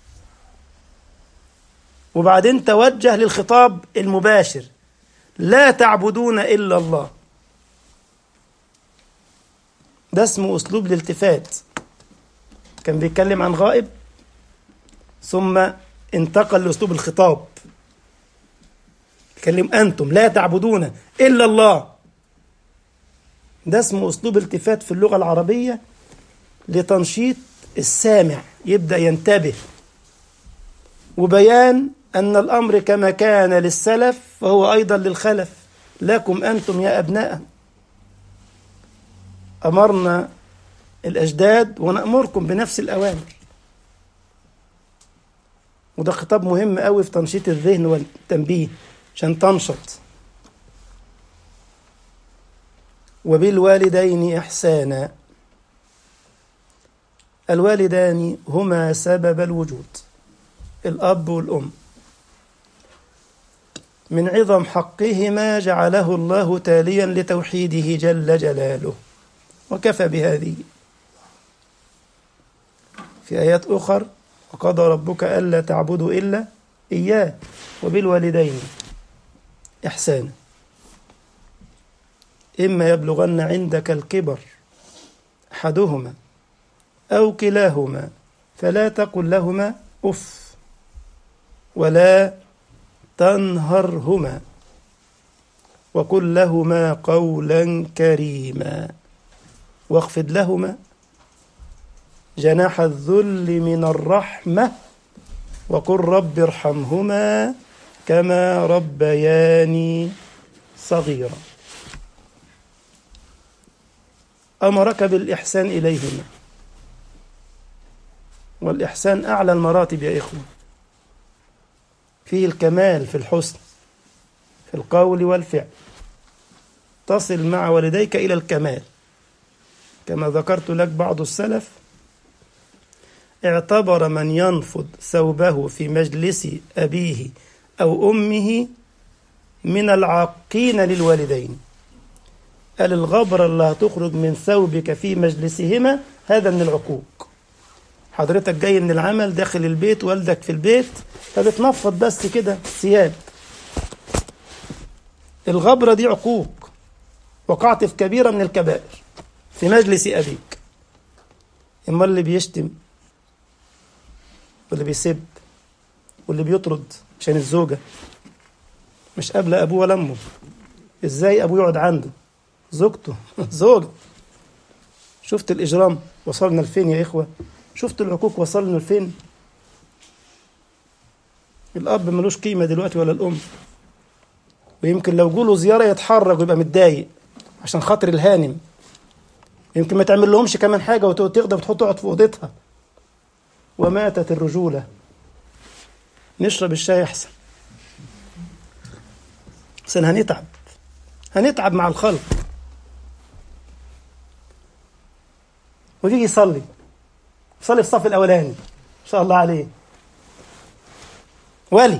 وبعدين توجه للخطاب المباشر لا تعبدون إلا الله ده اسمه أسلوب الالتفات كان بيتكلم عن غائب ثم انتقل لأسلوب الخطاب يتكلم أنتم لا تعبدون إلا الله ده اسمه أسلوب التفات في اللغة العربية لتنشيط السامع يبدأ ينتبه وبيان أن الأمر كما كان للسلف فهو أيضا للخلف لكم أنتم يا أبناء أمرنا الأجداد ونأمركم بنفس الأوامر وده خطاب مهم قوي في تنشيط الذهن والتنبيه عشان تنشط وبالوالدين إحسانا الوالدان هما سبب الوجود الأب والأم من عظم حقهما جعله الله تاليا لتوحيده جل جلاله وكفى بهذه في آيات أخر وقضى ربك ألا تعبدوا إلا إياه وبالوالدين إحسانا إما يبلغن عندك الكبر أحدهما أو كلاهما فلا تقل لهما أف ولا تنهرهما وقل لهما قولا كريما واخفض لهما جناح الذل من الرحمة وقل رب ارحمهما كما ربياني صغيرا أمرك بالإحسان إليهما والإحسان أعلى المراتب يا إخوة فيه الكمال في الحسن في القول والفعل تصل مع والديك إلى الكمال كما ذكرت لك بعض السلف اعتبر من ينفض ثوبه في مجلس أبيه أو أمه من العاقين للوالدين قال الغبرة اللي هتخرج من ثوبك في مجلسهما هذا من العقوق حضرتك جاي من العمل داخل البيت والدك في البيت فبتنفض بس كده ثياب الغبرة دي عقوق وقعت في كبيرة من الكبائر في مجلس أبيك إما اللي بيشتم واللي بيسب واللي بيطرد عشان الزوجة مش قبل أبوه ولا أمه إزاي أبوه يقعد عنده زوجته زوجة شفت الإجرام وصلنا لفين يا إخوة شفت العقوق وصلنا لفين الأب ملوش قيمة دلوقتي ولا الأم ويمكن لو جوله زيارة يتحرج ويبقى متضايق عشان خاطر الهانم يمكن ما تعمل لهمش كمان حاجة وتقدر تحط تقعد في أوضتها وماتت الرجولة نشرب الشاي أحسن بس هنتعب هنتعب مع الخلق ويجي يصلي يصلي في الصف الأولاني ما شاء الله عليه ولي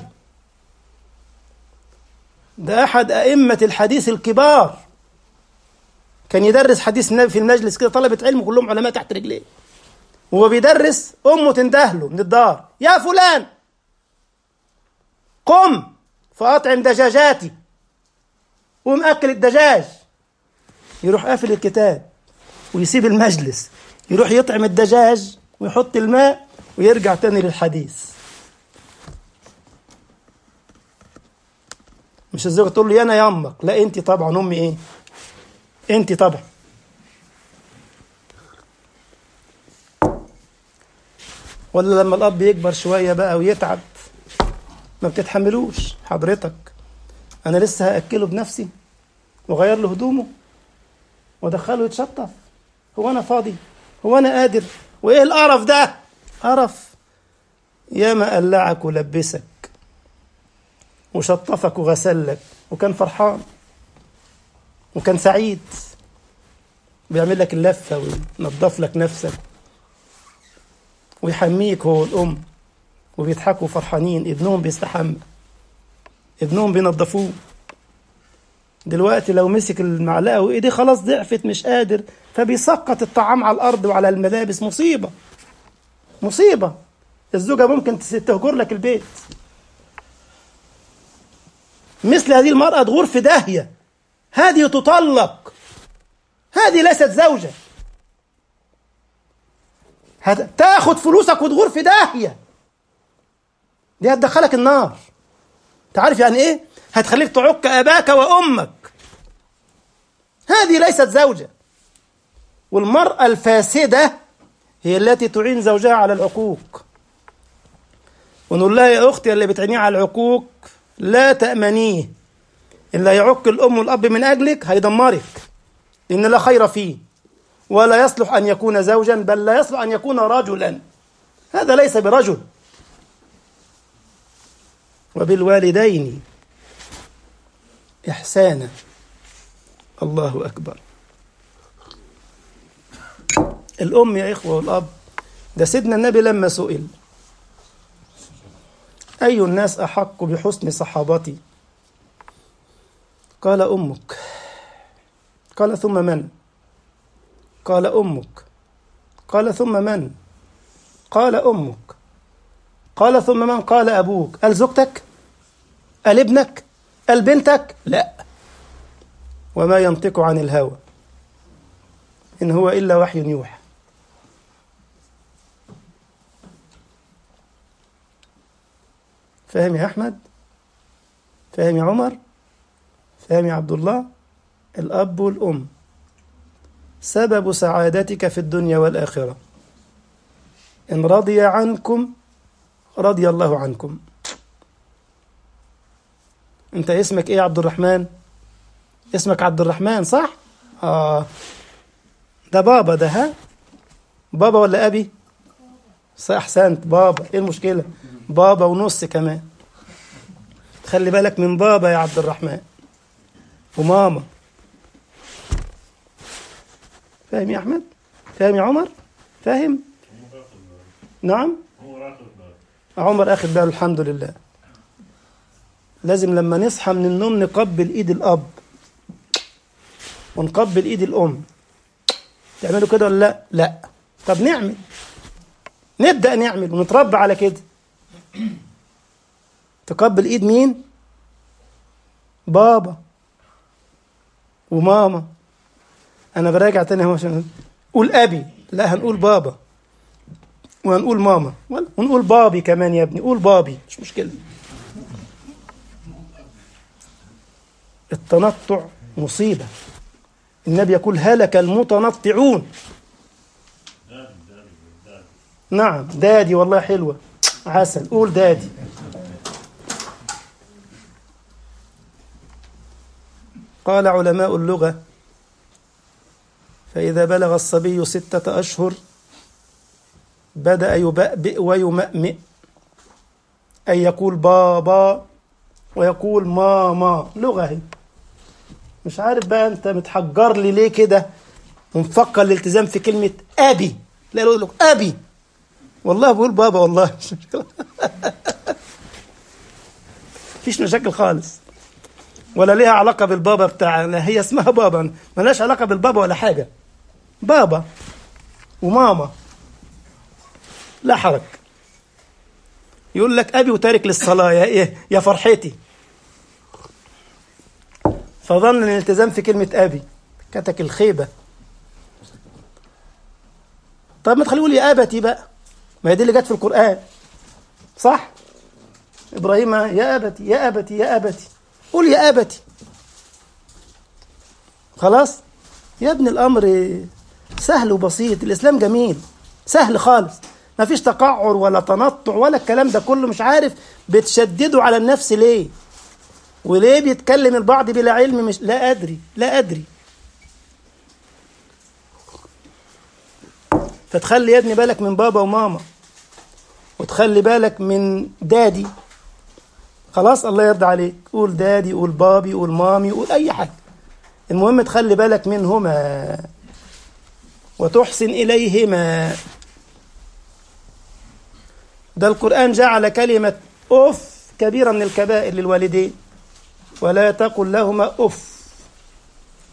ده أحد أئمة الحديث الكبار كان يدرس حديث النبي في المجلس كده طلبة علم كلهم علماء تحت رجليه وهو بيدرس أمه تندهله من الدار يا فلان قم فأطعم دجاجاتي قوم أكل الدجاج يروح قافل الكتاب ويسيب المجلس يروح يطعم الدجاج ويحط الماء ويرجع تاني للحديث مش الزوجة تقول له أنا يمك لا أنت طبعا أمي إيه أنت طبعا ولا لما الأب يكبر شوية بقى ويتعب ما بتتحملوش حضرتك أنا لسه هأكله بنفسي وأغير له هدومه وأدخله يتشطف هو أنا فاضي هو أنا قادر وإيه القرف ده قرف ياما قلعك ولبسك وشطفك وغسلك وكان فرحان وكان سعيد بيعمل لك اللفة وينظف لك نفسك ويحميك هو والأم وبيضحكوا فرحانين ابنهم بيستحمى ابنهم بينظفوه دلوقتي لو مسك المعلقة وإيديه خلاص ضعفت مش قادر فبيسقط الطعام على الأرض وعلى الملابس مصيبة مصيبة الزوجة ممكن تهجر لك البيت مثل هذه المرأة تغور في داهية هذه تطلق هذه ليست زوجة تاخد فلوسك وتغور في داهية دي هتدخلك النار تعرف يعني ايه هتخليك تعك اباك وامك هذه ليست زوجة والمرأة الفاسدة هي التي تعين زوجها على العقوق ونقول لها يا اختي اللي بتعينيه على العقوق لا تأمنيه اللي يعق الأم والأب من أجلك هيدمرك إن لا خير فيه ولا يصلح أن يكون زوجا بل لا يصلح أن يكون رجلا هذا ليس برجل وبالوالدين إحسانا الله أكبر الأم يا إخوة والأب ده سيدنا النبي لما سئل أي الناس أحق بحسن صحابتي قال أمك قال ثم من قال أمك قال ثم من قال أمك قال ثم من قال أبوك قال زوجتك قال ابنك قال بنتك لا وما ينطق عن الهوى إن هو إلا وحي يوحى فاهم يا أحمد فاهم يا عمر فاهم يا عبد الله الأب والأم سبب سعادتك في الدنيا والآخرة إن رضي عنكم رضي الله عنكم أنت اسمك إيه يا عبد الرحمن اسمك عبد الرحمن صح آه ده بابا ده ها بابا ولا أبي صح أحسنت بابا إيه المشكلة بابا ونص كمان خلي بالك من بابا يا عبد الرحمن وماما فاهم يا احمد فاهم يا عمر فاهم نعم عمر اخذ باله الحمد لله لازم لما نصحى من النوم نقبل ايد الاب ونقبل ايد الام تعملوا كده ولا لا لا طب نعمل نبدا نعمل ونتربى على كده تقبل ايد مين بابا وماما انا براجع تاني اهو عشان قول ابي لا هنقول بابا وهنقول ماما ونقول بابي كمان يا ابني قول بابي مش مشكله التنطع مصيبه النبي يقول هلك المتنطعون نعم دادي والله حلوه عسل قول دادي قال علماء اللغة فإذا بلغ الصبي ستة أشهر بدأ يبأبئ ويمأمئ أي يقول بابا ويقول ماما لغة هي مش عارف بقى أنت متحجر لي ليه كده ومفكر الالتزام في كلمة أبي لا يقول لك أبي والله بقول بابا والله مش مشكلة مفيش مشاكل خالص ولا ليها علاقة بالبابا بتاعنا هي اسمها بابا ملهاش علاقة بالبابا ولا حاجة بابا وماما لا حرج يقول لك أبي وتارك للصلاة يا إيه يا فرحتي فظن ان الالتزام في كلمة أبي كتك الخيبة طب ما تخليه يقول يا أبتي بقى ما هي دي اللي جت في القرآن صح إبراهيم يا أبتي يا أبتي يا أبتي قول يا أبتي خلاص يا ابن الأمر سهل وبسيط الإسلام جميل سهل خالص ما فيش تقعر ولا تنطع ولا الكلام ده كله مش عارف بتشددوا على النفس ليه وليه بيتكلم البعض بلا علم مش لا أدري لا أدري فتخلي يا ابني بالك من بابا وماما وتخلي بالك من دادي خلاص الله يرضى عليك قول دادي قول بابي قول مامي قول أي حاجة المهم تخلي بالك منهما وتحسن إليهما ده القرآن جعل كلمة أف كبيرة من الكبائر للوالدين ولا تقل لهما أف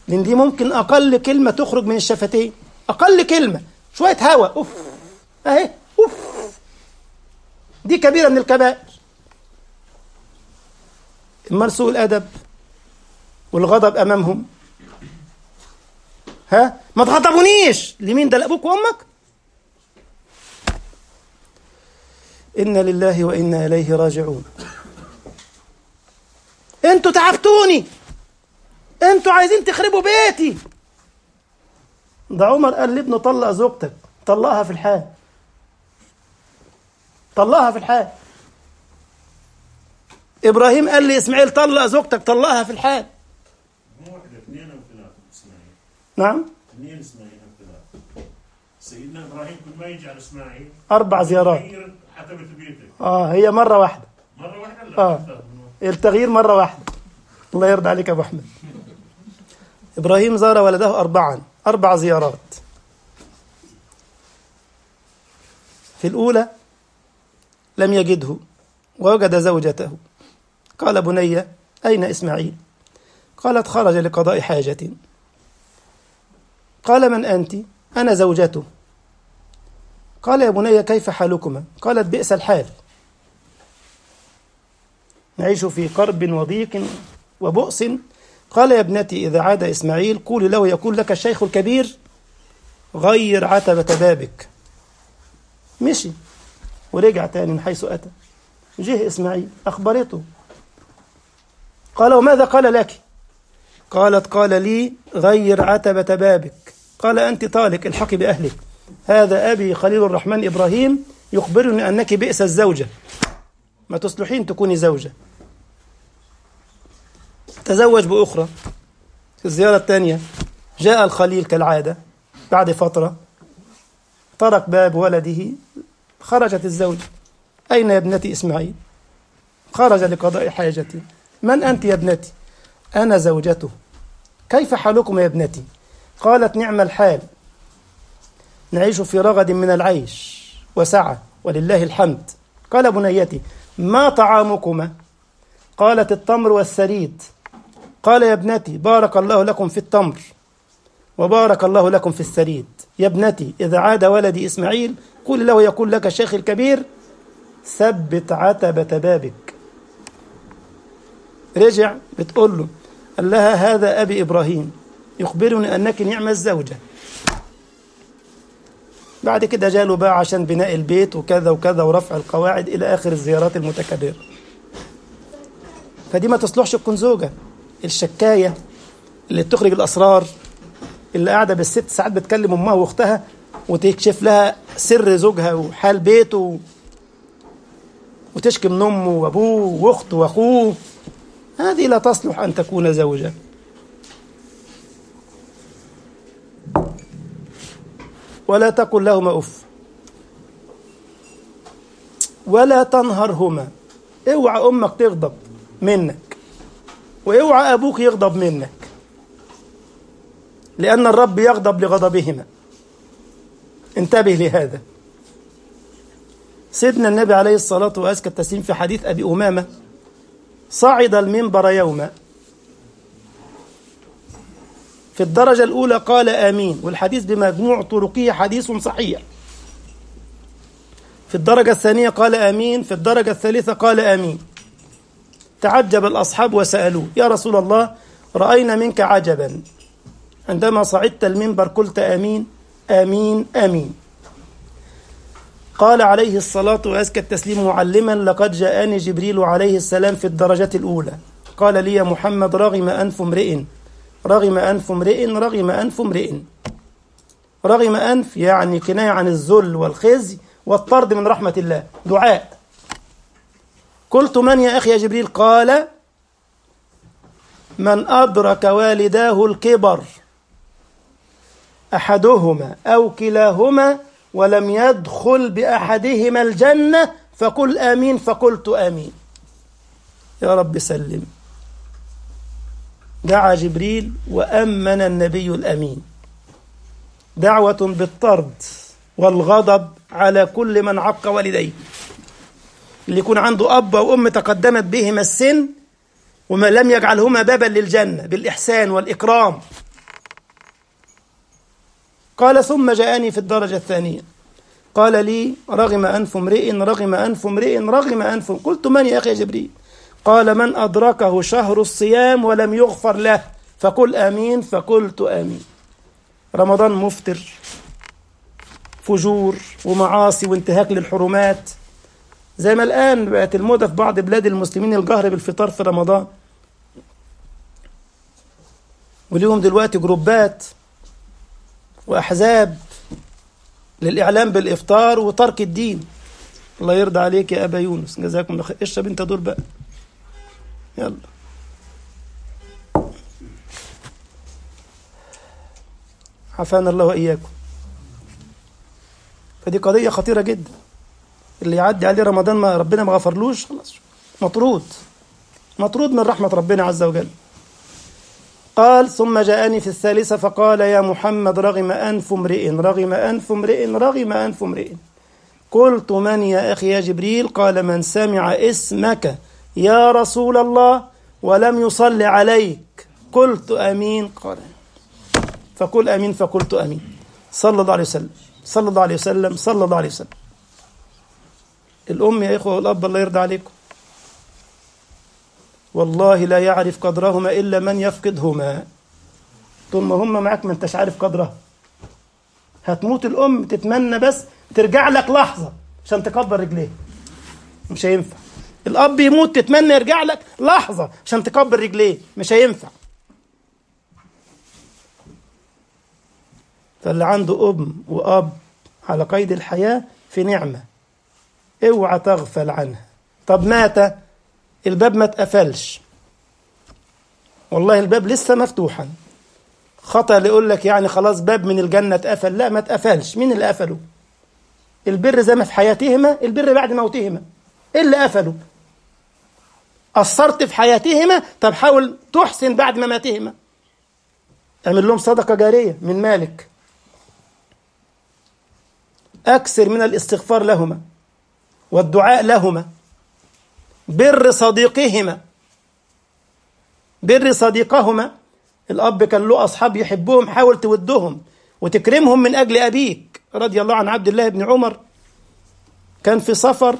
لأن دي ممكن أقل كلمة تخرج من الشفتين أقل كلمة شوية هواء أوف أهي أوف دي كبيرة من الكبائر أمال سوء الأدب والغضب أمامهم ها ما تغضبونيش لمين ده لأبوك وأمك إنا لله وإنا إليه راجعون انتوا تعبتوني انتوا عايزين تخربوا بيتي ده عمر قال لابنه طلق زوجتك طلقها في الحال طلقها في الحال ابراهيم قال لي اسماعيل طلق زوجتك طلقها في الحال مو واحدة اثنين أو ثلاثة إسماعيل نعم اثنين إسماعيل أو ثلاثة سيدنا إبراهيم كل ما يجي على إسماعيل اربع زيارات غير حتبت بيته اه هي مره واحده مرة واحدة لا آه. أكثر من واحدة. التغيير مره واحده الله يرضى عليك يا ابو احمد ابراهيم زار ولده اربعا اربع زيارات في الاولى لم يجده ووجد زوجته قال بني اين اسماعيل قالت خرج لقضاء حاجه قال من انت انا زوجته قال يا بني كيف حالكما قالت بئس الحال نعيش في قرب وضيق وبؤس قال يا ابنتي إذا عاد إسماعيل قولي له يقول لك الشيخ الكبير غير عتبة بابك مشي ورجع تاني من حيث أتى جه إسماعيل أخبرته قال وماذا قال لك قالت قال لي غير عتبة بابك قال أنت طالق الحقي بأهلك هذا أبي خليل الرحمن إبراهيم يخبرني أنك بئس الزوجة ما تصلحين تكوني زوجة تزوج بأخرى في الزيارة الثانية جاء الخليل كالعادة بعد فترة طرق باب ولده خرجت الزوجة أين يا ابنتي إسماعيل خرج لقضاء حاجتي من أنت يا ابنتي أنا زوجته كيف حالكم يا ابنتي قالت نعم الحال نعيش في رغد من العيش وسعة ولله الحمد قال بنيتي ما طعامكما قالت التمر والسريد قال يا ابنتي بارك الله لكم في التمر وبارك الله لكم في السريد يا ابنتي إذا عاد ولدي إسماعيل قل له يقول لك الشيخ الكبير ثبت عتبة بابك رجع بتقول له قال لها هذا أبي إبراهيم يخبرني أنك نعم الزوجة بعد كده جاله بقى عشان بناء البيت وكذا وكذا ورفع القواعد إلى آخر الزيارات المتكررة فدي ما تصلحش تكون زوجة الشكاية اللي بتخرج الأسرار اللي قاعدة بالست ساعات بتكلم أمها وأختها وتكشف لها سر زوجها وحال بيته وتشكي من أمه وأبوه وأخته وأخوه هذه لا تصلح أن تكون زوجة ولا تقل لهما أف ولا تنهرهما اوعى أمك تغضب منك واوعى أبوك يغضب منك لأن الرب يغضب لغضبهما انتبه لهذا سيدنا النبي عليه الصلاة وأزكى التسليم في حديث أبي أمامة صعد المنبر يوما في الدرجة الأولى قال آمين والحديث بمجموع طرقه حديث صحيح في الدرجة الثانية قال آمين في الدرجة الثالثة قال آمين تعجب الأصحاب وسألوه يا رسول الله رأينا منك عجبا عندما صعدت المنبر قلت آمين آمين آمين قال عليه الصلاة وأزكى التسليم معلما لقد جاءني جبريل عليه السلام في الدرجة الأولى قال لي يا محمد رغم أنف امرئ رغم أنف امرئ رغم أنف امرئ رغم أنف يعني كناية عن الذل والخزي والطرد من رحمة الله دعاء قلت من يا أخي يا جبريل قال من أدرك والداه الكبر أحدهما أو كلاهما ولم يدخل بأحدهما الجنة فقل آمين فقلت آمين يا رب سلم دعا جبريل وأمن النبي الأمين دعوة بالطرد والغضب على كل من عق والديه اللي يكون عنده أب أو أم تقدمت بهما السن وما لم يجعلهما بابا للجنة بالإحسان والإكرام قال ثم جاءني في الدرجة الثانية قال لي رغم أنف امرئ رغم أنف امرئ رغم أنف قلت من يا أخي يا جبريل قال من أدركه شهر الصيام ولم يغفر له فقل آمين فقلت آمين رمضان مفتر فجور ومعاصي وانتهاك للحرمات زي ما الآن بقت الموضة في بعض بلاد المسلمين الجهر بالفطار في رمضان واليوم دلوقتي جروبات وأحزاب للإعلام بالإفطار وترك الدين الله يرضى عليك يا أبا يونس جزاكم الله خير اشرب أنت دول بقى يلا عافانا الله وإياكم فدي قضية خطيرة جدا اللي يعدي عليه رمضان ما ربنا ما غفرلوش خلاص مطرود مطرود من رحمة ربنا عز وجل قال ثم جاءني في الثالثة فقال يا محمد رغم أنف امرئ رغم أنف امرئ رغم أنف امرئ قلت من يا أخي يا جبريل قال من سمع اسمك يا رسول الله ولم يصل عليك قلت أمين قال فقل أمين فقلت أمين صلى الله عليه وسلم صلى الله عليه وسلم صلى الله عليه وسلم الأم يا إخوة والأب الله يرضى عليكم والله لا يعرف قدرهما إلا من يفقدهما طول ما هم معاك ما انتش عارف قدرها هتموت الأم تتمنى بس ترجع لك لحظة عشان تكبر رجليه مش هينفع الأب يموت تتمنى يرجع لك لحظة عشان تكبر رجليه مش هينفع فاللي عنده أم وأب على قيد الحياة في نعمة اوعى تغفل عنها طب مات الباب ما اتقفلش والله الباب لسه مفتوحا خطأ اللي يقول لك يعني خلاص باب من الجنة اتقفل لا ما اتقفلش مين اللي قفله البر زي ما في حياتهما البر بعد موتهما ايه اللي قفله قصرت في حياتهما طب حاول تحسن بعد مماتهما اعمل لهم صدقة جارية من مالك أكثر من الاستغفار لهما والدعاء لهما بر صديقهما بر صديقهما الأب كان له أصحاب يحبهم حاول تودهم وتكرمهم من أجل أبيك رضي الله عن عبد الله بن عمر كان في سفر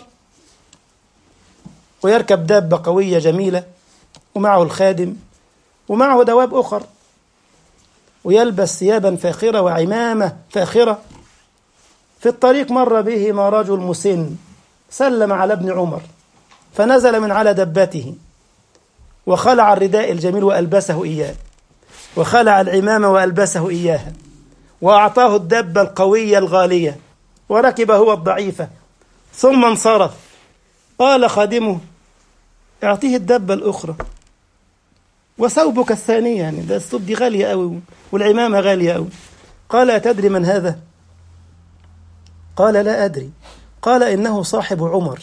ويركب دابة قوية جميلة ومعه الخادم ومعه دواب أخر ويلبس ثيابا فاخرة وعمامة فاخرة في الطريق مر بهما رجل مسن سلم على ابن عمر فنزل من على دبته وخلع الرداء الجميل وألبسه إياه وخلع العمامة وألبسه إياها وأعطاه الدبة القوية الغالية وركب هو الضعيفة ثم انصرف قال خادمه اعطيه الدبة الأخرى وثوبك الثانية يعني ده الثوب دي غالية أوي والعمامة غالية أوي قال أتدري من هذا قال لا أدري قال إنه صاحب عمر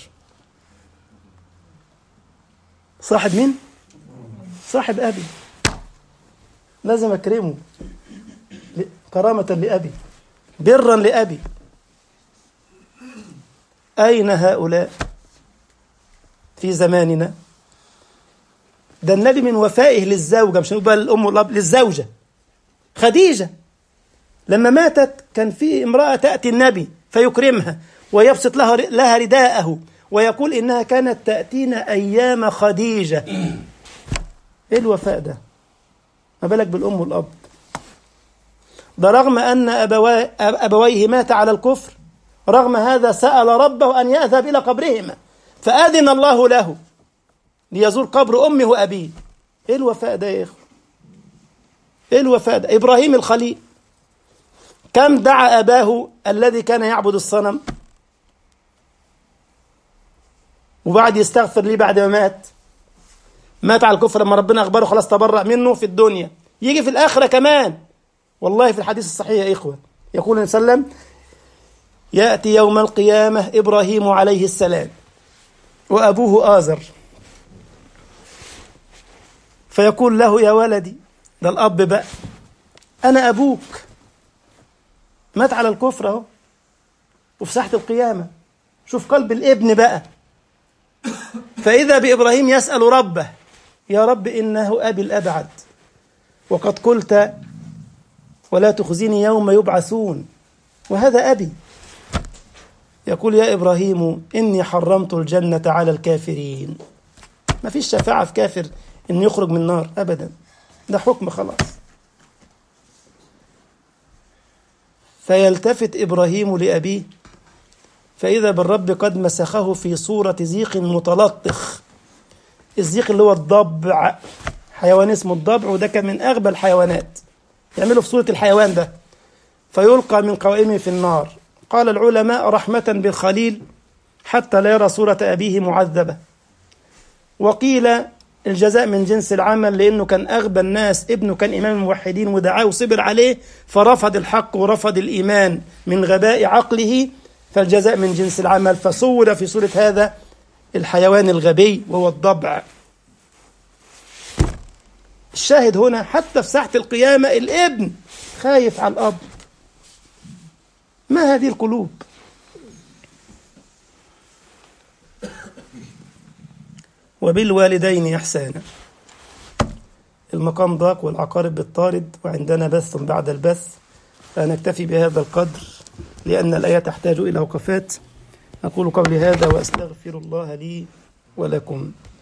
صاحب مين صاحب أبي لازم أكرمه كرامة لأبي برا لأبي أين هؤلاء في زماننا ده النبي من وفائه للزوجة مش نقول الأم والأب للزوجة خديجة لما ماتت كان في امرأة تأتي النبي فيكرمها ويبسط لها لها رداءه ويقول إنها كانت تأتينا أيام خديجة إيه الوفاء ده ما بالك بالأم والأب ده رغم أن أبوي أبويه مات على الكفر رغم هذا سأل ربه أن يذهب إلى قبرهما فأذن الله له ليزور قبر أمه وأبيه إيه الوفاء ده يا إخوة إيه الوفاء ده إبراهيم الخليل كم دعا أباه الذي كان يعبد الصنم وبعد يستغفر ليه بعد ما مات مات على الكفر لما ربنا أخبره خلاص تبرأ منه في الدنيا يجي في الآخرة كمان والله في الحديث الصحيح يا إخوة يقول النبي صلى الله عليه وسلم يأتي يوم القيامة إبراهيم عليه السلام وأبوه آزر فيقول له يا ولدي ده الأب بقى أنا أبوك مات على الكفر أهو وفي ساحة القيامة شوف قلب الابن بقى فإذا بإبراهيم يسأل ربه يا رب إنه أبي الأبعد وقد قلت ولا تخزني يوم يبعثون وهذا أبي يقول يا إبراهيم إني حرمت الجنة على الكافرين ما فيش شفاعة في كافر إنه يخرج من النار أبدا ده حكم خلاص فيلتفت إبراهيم لأبيه فإذا بالرب قد مسخه في صورة زيق متلطخ الزيق اللي هو الضبع حيوان اسمه الضبع وده كان من أغبى الحيوانات يعملوا في صورة الحيوان ده فيلقى من قوائمه في النار قال العلماء رحمة بالخليل حتى لا يرى صورة أبيه معذبة وقيل الجزاء من جنس العمل لأنه كان أغبى الناس ابنه كان إمام الموحدين ودعاه وصبر عليه فرفض الحق ورفض الإيمان من غباء عقله فالجزاء من جنس العمل فصور في صورة هذا الحيوان الغبي وهو الضبع الشاهد هنا حتى في ساحة القيامة الابن خايف على الأب ما هذه القلوب وبالوالدين إحسانا المقام ضاق والعقارب بالطارد وعندنا بث بعد البث فنكتفي بهذا القدر لأن الآية تحتاج إلى وقفات أقول قولي هذا وأستغفر الله لي ولكم